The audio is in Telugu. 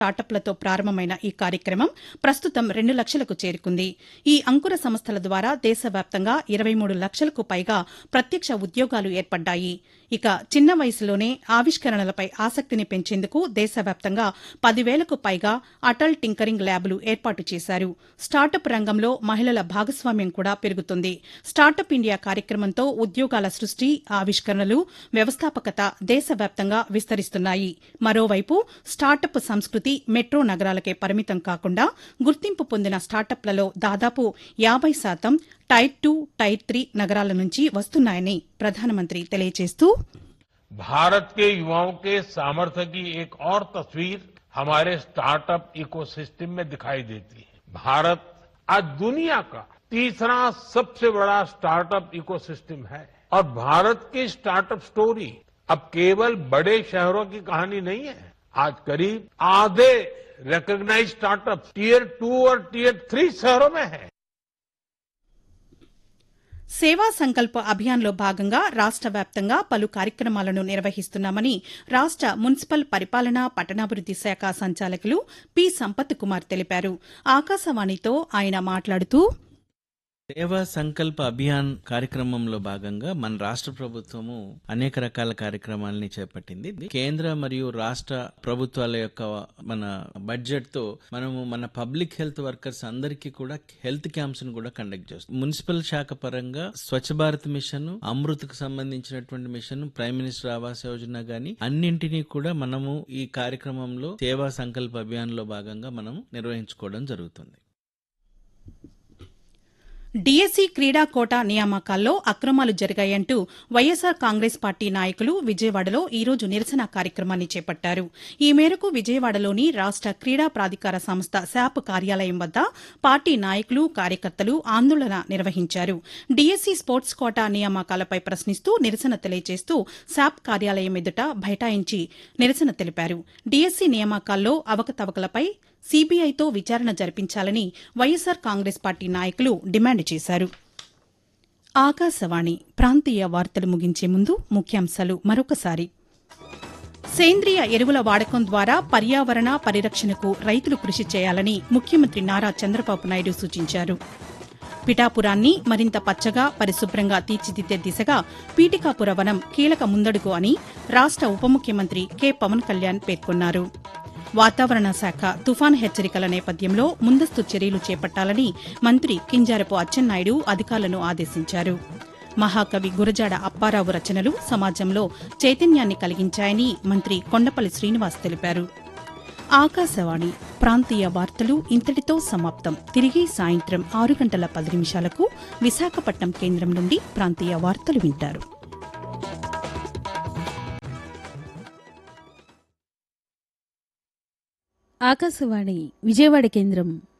స్టార్టప్లతో ప్రారంభమైన ఈ కార్యక్రమం ప్రస్తుతం రెండు లక్షలకు చేరుకుంది ఈ అంకుర సంస్థల ద్వారా దేశవ్యాప్తంగా ఇరవై మూడు లక్షలకు పైగా ప్రత్యక్ష ఉద్యోగాలు ఏర్పడ్డాయి ఇక చిన్న వయసులోనే ఆవిష్కరణలపై ఆసక్తిని పెంచేందుకు దేశవ్యాప్తంగా పదివేలకు పైగా అటల్ టింకరింగ్ ల్యాబ్లు ఏర్పాటు చేశారు స్టార్టప్ రంగంలో మహిళల భాగస్వామ్యం కూడా పెరుగుతుంది స్టార్టప్ ఇండియా కార్యక్రమంతో ఉద్యోగాల సృష్టి ఆవిష్కరణలు వ్యవస్థాపకత దేశవ్యాప్తంగా విస్తరిస్తున్నాయి మరోవైపు స్టార్టప్ సంస్కృతి మెట్రో నగరాలకే పరిమితం కాకుండా గుర్తింపు పొందిన స్టార్టప్లలో దాదాపు యాబై శాతం టైర్ టూ టైర్ త్రీ నగరాల నుంచి వస్తున్నాయని ప్రధానమంత్రి తెలియజేస్తూ भारत के युवाओं के सामर्थ्य की एक और तस्वीर हमारे स्टार्टअप इकोसिस्टम में दिखाई देती है भारत आज दुनिया का तीसरा सबसे बड़ा स्टार्टअप इकोसिस्टम है और भारत की स्टार्टअप स्टोरी अब केवल बड़े शहरों की कहानी नहीं है आज करीब आधे रिकॉग्नाइज स्टार्टअप टीयर टू और टीयर थ्री शहरों में है సేవా సంకల్ప అభియాన్లో భాగంగా రాష్ట వ్యాప్తంగా పలు కార్యక్రమాలను నిర్వహిస్తున్నామని రాష్ట మున్సిపల్ పరిపాలన పట్టణాభివృద్ది శాఖ సంచాలకులు పి సంపత్ కుమార్ తెలిపారు ఆకాశవాణితో ఆయన మాట్లాడుతూ సేవా సంకల్ప అభియాన్ కార్యక్రమంలో భాగంగా మన రాష్ట్ర ప్రభుత్వము అనేక రకాల కార్యక్రమాలని చేపట్టింది కేంద్ర మరియు రాష్ట్ర ప్రభుత్వాల యొక్క మన బడ్జెట్ తో మనము మన పబ్లిక్ హెల్త్ వర్కర్స్ అందరికీ కూడా హెల్త్ క్యాంప్స్ ను కూడా కండక్ట్ చేస్తాం మున్సిపల్ శాఖ పరంగా స్వచ్ఛ భారత్ మిషన్ అమృత్కు సంబంధించినటువంటి mission prime minister Awas Yojana గాని అన్నింటినీ కూడా మనము ఈ కార్యక్రమంలో సేవా సంకల్ప అభియాన్ లో భాగంగా మనం నిర్వహించుకోవడం జరుగుతుంది డీఎస్సీ క్రీడా కోటా నియామకాల్లో అక్రమాలు జరిగాయంటూ వైఎస్సార్ కాంగ్రెస్ పార్టీ నాయకులు విజయవాడలో ఈ రోజు నిరసన కార్యక్రమాన్ని చేపట్టారు ఈ మేరకు విజయవాడలోని రాష్ట క్రీడా ప్రాధికార సంస్థ శాప్ కార్యాలయం వద్ద పార్టీ నాయకులు కార్యకర్తలు ఆందోళన నిర్వహించారు డీఎస్సీ స్పోర్ట్స్ కోటా నియామకాలపై ప్రశ్నిస్తూ నిరసన తెలియజేస్తూ శాప్ కార్యాలయం ఎదుట బైఠాయించి నిరసన తెలిపారు డీఎస్సీ నియామకాల్లో అవకతవకలపై సీబీఐతో విచారణ జరిపించాలని వైఎస్సార్ కాంగ్రెస్ పార్టీ నాయకులు డిమాండ్ చేశారు ఆకాశవాణి ప్రాంతీయ వార్తలు ముగించే ముందు ముఖ్యాంశాలు మరొకసారి సేంద్రియ ఎరువుల వాడకం ద్వారా పర్యావరణ పరిరక్షణకు రైతులు కృషి చేయాలని ముఖ్యమంత్రి నారా చంద్రబాబు నాయుడు సూచించారు పిఠాపురాన్ని మరింత పచ్చగా పరిశుభ్రంగా తీర్చిదిద్దే దిశగా పీఠికాపుర వనం కీలక ముందడుగు అని రాష్ట ఉప ముఖ్యమంత్రి కె పవన్ కళ్యాణ్ పేర్కొన్నారు వాతావరణ శాఖ తుఫాన్ హెచ్చరికల నేపథ్యంలో ముందస్తు చర్యలు చేపట్టాలని మంత్రి కింజారపు అచ్చెన్నాయుడు అధికారులను ఆదేశించారు మహాకవి గురజాడ అప్పారావు రచనలు సమాజంలో చైతన్యాన్ని కలిగించాయని మంత్రి కొండపల్లి శ్రీనివాస్ తెలిపారు ఆకాశవాణి ప్రాంతీయ వార్తలు ఇంతటితో సమాప్తం తిరిగి సాయంత్రం ఆరు గంటల పది నిమిషాలకు విశాఖపట్నం కేంద్రం నుండి ప్రాంతీయ వార్తలు వింటారు ఆకాశవాణి విజయవాడ కేంద్రం